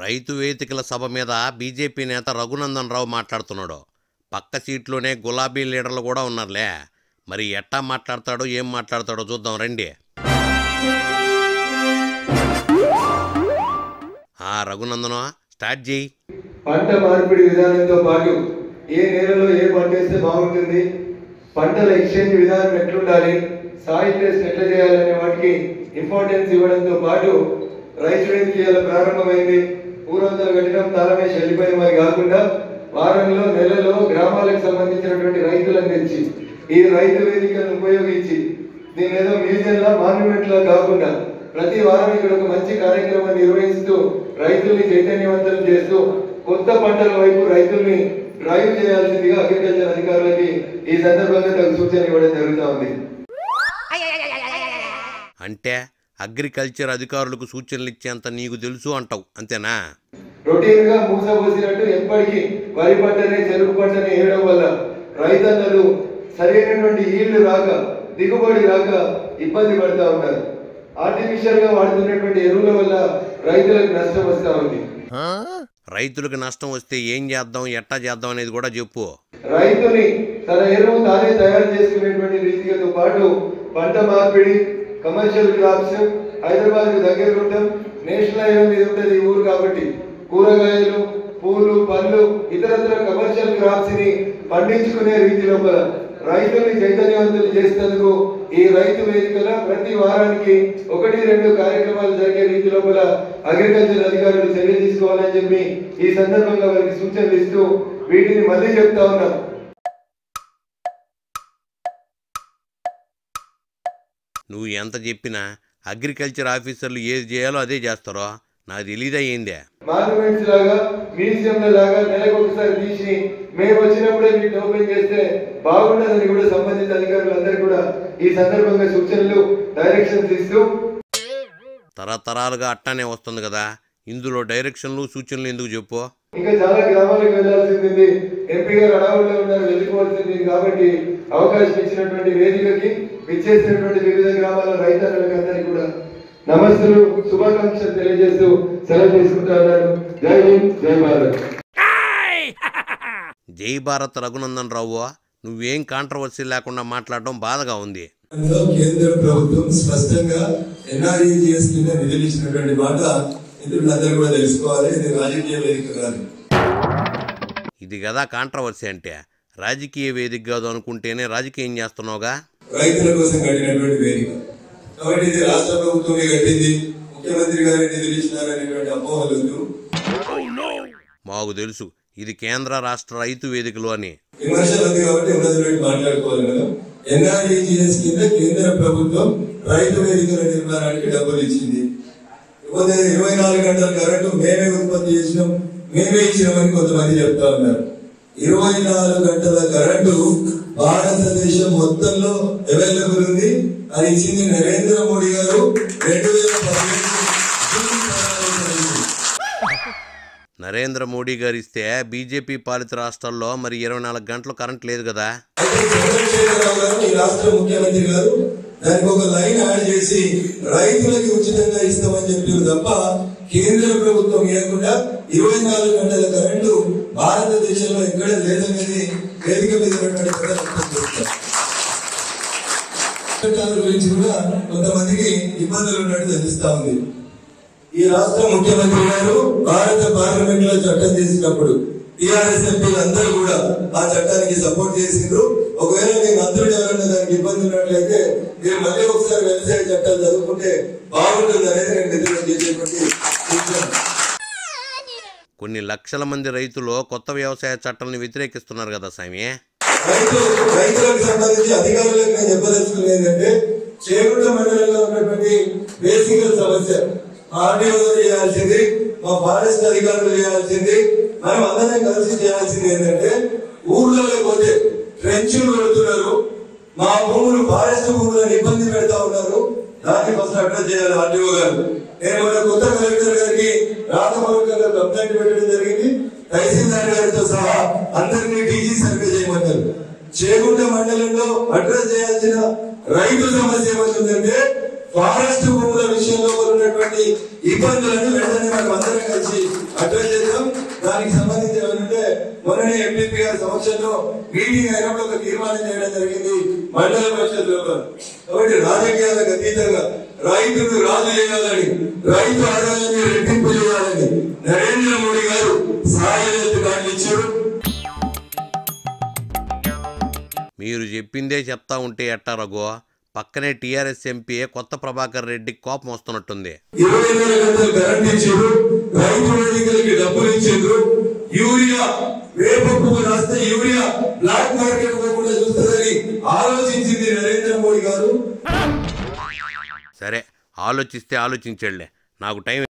రైతు వేదికల సభ మీద బీజేపీ నేత రఘునందన్ రావు మాట్లాడుతున్నాడు పక్క సీట్లోనే గులాబీ లీడర్లు కూడా ఉన్నారులే మరి ఎట్టా మాట్లాడతాడో ఏం మాట్లాడతాడో చూద్దాం రండి ఆ రఘునందనం స్టార్ట్ చేయి పంట మార్పిడి విధానంతో పాటు ఏ నేలలో ఏ పంట వేస్తే బాగుంటుంది పంటల ఎక్స్చేంజ్ విధానం ఎట్లుండాలి సాయిల్ టెస్ట్ ఎట్లా చేయాలనే వాటికి ఇంపార్టెన్స్ ఇవ్వడంతో పాటు రైతు వేదిక ఇవాళ ప్రారంభమైంది ఊరందరూ కట్టడం తాళమేసి వెళ్ళిపోయిన మరి కాకుండా వారంలో నెలలో గ్రామాలకు సంబంధించినటువంటి రైతులను తెచ్చి ఈ రైతు వేదికను ఉపయోగించి దీని ఏదో మ్యూజియంలా మాన్యుమెంట్ లా కాకుండా ప్రతి వారం ఇక్కడ ఒక మంచి కార్యక్రమం నిర్వహిస్తూ రైతుల్ని చైతన్యవంతం చేస్తూ కొత్త పంటల వైపు రైతుల్ని డ్రైవ్ చేయాల్సిందిగా అగ్రికల్చర్ అధికారులకి ఈ సందర్భంగా తగు సూచన ఇవ్వడం జరుగుతా ఉంది అంటే అగ్రికల్చర్ అధికారులకు సూచనలు ఇచ్చేంత నీకు తెలుసు అంటావు అంతేనా రొటీన్ గా మూసపోసినట్టు ఎప్పటికీ వరి పంటనే చెరుకు పంటనే వేయడం వల్ల రైతన్నలు సరైనటువంటి ఈళ్లు రాక దిగుబడి రాక ఇబ్బంది పడతా ఉన్నారు ఆర్టిఫిషియల్ గా వాడుతున్నటువంటి ఎరువుల వల్ల రైతులకు నష్టం వస్తా ఉంది రైతులకు నష్టం వస్తే ఏం చేద్దాం ఎట్టా చేద్దాం అనేది కూడా చెప్పు రైతుని తన ఎరువు తానే తయారు చేసుకునేటువంటి రీతితో పాటు పంట మార్పిడి కమర్షియల్ క్రాప్స్ హైదరాబాద్ కు దగ్గర ఉంటాం నేషనల్ హైవే మీద ఉంటుంది ఈ ఊరు కాబట్టి కూరగాయలు పూలు పళ్ళు ఇతరత్ర కమర్షియల్ క్రాప్స్ ని పండించుకునే రీతి లోపల రైతుల్ని చైతన్యవంతులు చేసేందుకు ఈ రైతు వేదికలో ప్రతి వారానికి ఒకటి రెండు కార్యక్రమాలు జరిగే రీతి లోపల అగ్రికల్చర్ అధికారులు చర్య తీసుకోవాలని చెప్పి ఈ సందర్భంగా వారికి సూచనలు ఇస్తూ వీటిని మళ్ళీ చెప్తా ఉన్నాం నువ్వు ఎంత చెప్పినా అగ్రికల్చర్ ఆఫీసర్లు ఏది చేయాలో అదే చేస్తారో నాకు తెలీదా ఏందే మాన్యుమెంట్స్ లాగా మ్యూజియం లాగా నెలకు ఒకసారి తీసి మేము వచ్చినప్పుడే వీటిని ఓపెన్ చేస్తే బాగుండదని కూడా సంబంధిత అధికారులు అందరూ కూడా ఈ సందర్భంగా సూచనలు డైరెక్షన్స్ ఇస్తూ తరతరాలుగా అట్టానే వస్తుంది కదా ఇందులో డైరెక్షన్లు సూచనలు ఎందుకు చెప్పు ఇంకా చాలా గ్రామాలకు వెళ్లాల్సింది ఉంది. ఎంపీ గారు అడవుల్లో ఉన్నారు వెళ్ళిపోవాల్సింది కాబట్టి అవకాశం ఇచ్చినటువంటి వేదికకి విచ్చేసినటువంటి వివిధ గ్రామాల రైతన్నలకు అందరికీ కూడా నమస్తులు శుభాకాంక్షలు తెలియజేస్తూ సెలవు తీసుకుంటా ఉన్నాను జై హింద్ జై భారత్ జై భారత్ రఘునందన్ రావు నువ్వేం కాంట్రవర్సీ లేకుండా మాట్లాడడం బాధగా ఉంది అందులో కేంద్ర ప్రభుత్వం స్పష్టంగా ఎన్ఆర్ఈజిఎస్ కింద నిధులు ఇచ్చినటువంటి మాట మిత్రులందరూ కూడా తెలుసుకోవాలి ఇది రాజకీయ వేదిక కాదు ఇది కదా కాంట్రవర్సీ అంటే రాజకీయ వేదిక కాదు అనుకుంటేనే రాజకీయం చేస్తున్నావుగా రైతుల కోసం కట్టినటువంటి వేదిక కాబట్టి ఇది రాష్ట్ర ప్రభుత్వమే కట్టింది ముఖ్యమంత్రి గారి నిధులు ఇచ్చినారనేటువంటి అపోహలు వద్దు. మాకు తెలుసు ఇది కేంద్ర రాష్ట్ర రైతు వేదికలు అని విమర్శలు ఉంది కాబట్టి ఉన్నది మాట్లాడుకోవాలి మనం ఎన్ఆర్ఈజిఎస్ కింద కేంద్ర ప్రభుత్వం రైతు వేదికల నిర్మాణానికి డబ్బులు ఇచ్చింది ఇకపోతే ఇరవై నాలుగు గంటల కరెంటు మేమే ఉత్పత్తి చేసినాం మేమే ఇచ్చినామని కొంతమంది చెప్తా ఉన్నారు ఇరవై నాలుగు గంటల కరెంటు భారతదేశం మొత్తంలో అవైలబుల్ ఉంది అది ఇచ్చింది నరేంద్ర మోడీ గారు రెండు వేల పదిహేను జూన్ పదహారవ తారీఖు. నరేంద్ర మోడీ గారు ఇస్తే బీజేపీ పాలిత రాష్ట్రాల్లో మరి ఇరవై నాలుగు గంటలు కరెంట్ లేదు కదా అయితే చంద్రశేఖరరావు గారు ఈ రాష్ట్ర ముఖ్యమంత్రి గారు దానికి ఒక లైన్ యాడ్ చేసి రైతులకి ఉచితంగా ఇస్తామని చెప్పారు తప్ప కేంద్ర ప్రభుత్వం ఇవ్వకుండా ఇరవై నాలుగు గంటల కరెంటు భారతదేశంలో ఎక్కడ లేదనేది వేదిక మీద ఉన్నటువంటి ప్రజలు అర్థం చేస్తారు. చట్టాల గురించి కూడా కొంతమందికి ఇబ్బందులు ఉన్నట్టు తెలుస్తా ఉంది ఈ రాష్ట్ర ముఖ్యమంత్రి గారు భారత పార్లమెంట్ లో చట్టం చేసినప్పుడు టిఆర్ఎస్ ఎంపీలు అందరూ కూడా ఆ చట్టానికి సపోర్ట్ చేసిండ్రు ఒకవేళ మీ మంత్రులు ఎవరైనా దానికి ఇబ్బంది ఉన్నట్లయితే మీరు మళ్ళీ ఒకసారి వ్యవసాయ చట్టాలు చదువుకుంటే బాగుంటుంది అనేది నేను నిధులు చేసేటువంటి సూచన. కొన్ని లక్షల మంది రైతులు కొత్త వ్యవసాయ చట్టాలను వ్యతిరేకిస్తున్నారు కదా స్వామి రైతు రైతులకు సంబంధించి అధికారులకు నేను చెప్పదలుచుకున్నది ఏంటంటే చేగుంట మండలంలో ఉన్నటువంటి బేసిక్ సమస్య ఆర్డీఓ చేయాల్సింది మా ఫారెస్ట్ అధికారులు చేయాల్సింది మనం అందరం కలిసి చేయాల్సింది ఏంటంటే ఊర్లలో పోతే ట్రెంచులు కొడుతున్నారు మా భూములు ఫారెస్ట్ భూములను ఇబ్బంది పెడతా ఉన్నారు దాన్ని ఫస్ట్ అడ్రస్ చేయాలి ఆర్డీఓ గారు నేను మన కొత్త కలెక్టర్ గారికి రాతపూర్వకంగా కంప్లైంట్ పెట్టడం జరిగింది తహసీల్దార్ గారితో సహా అందరినీ డీజీ సర్వే చేయమన్నారు చేగుంట మండలంలో అడ్రస్ చేయాల్సిన రైతు సమస్య ఏమవుతుందంటే ఫారెస్ట్ భూముల విషయంలో ఉన్నటువంటి ఇబ్బందులను వెంటనే మనం అందరం కలిసి అడ్రస్ చేద్దాం దానికి సంబంధించి ఏమంటే మొన్ననే ఎంపీపీ గారి సమక్షంలో మీటింగ్ అయినప్పుడు ఒక తీర్మానం చేయడం జరిగింది మండల పరిషత్ లోపల కాబట్టి రాజకీయాలకు అతీతంగా రైతును రాజు చేయాలని రైతు ఆదాయాన్ని రెట్టింపు చేయాలని నరేంద్ర మోడీ గారు సాయలేదు కార్డు ఇచ్చారు మీరు చెప్పిందే చెప్తా ఉంటే ఎట్టా రఘు పక్కనే టీఆర్ఎస్ ఎంపీఏ కొత్త ప్రభాకర్ రెడ్డికి కోపం వస్తున్నట్టుంది ఇరవై నాలుగు గంటలు కరెంట్ ఇచ్చారు రైతు వేదికలకి డబ్బులు ఇచ్చారు యూరియా వేప పువ్వు రాస్తే యూరియా బ్లాక్ మార్కెట్ పోకుండా చూస్తుందని ఆలోచించింది నరేంద్ర మోడీ గారు సరే ఆలోచిస్తే ఆలోచించండి నాకు టైం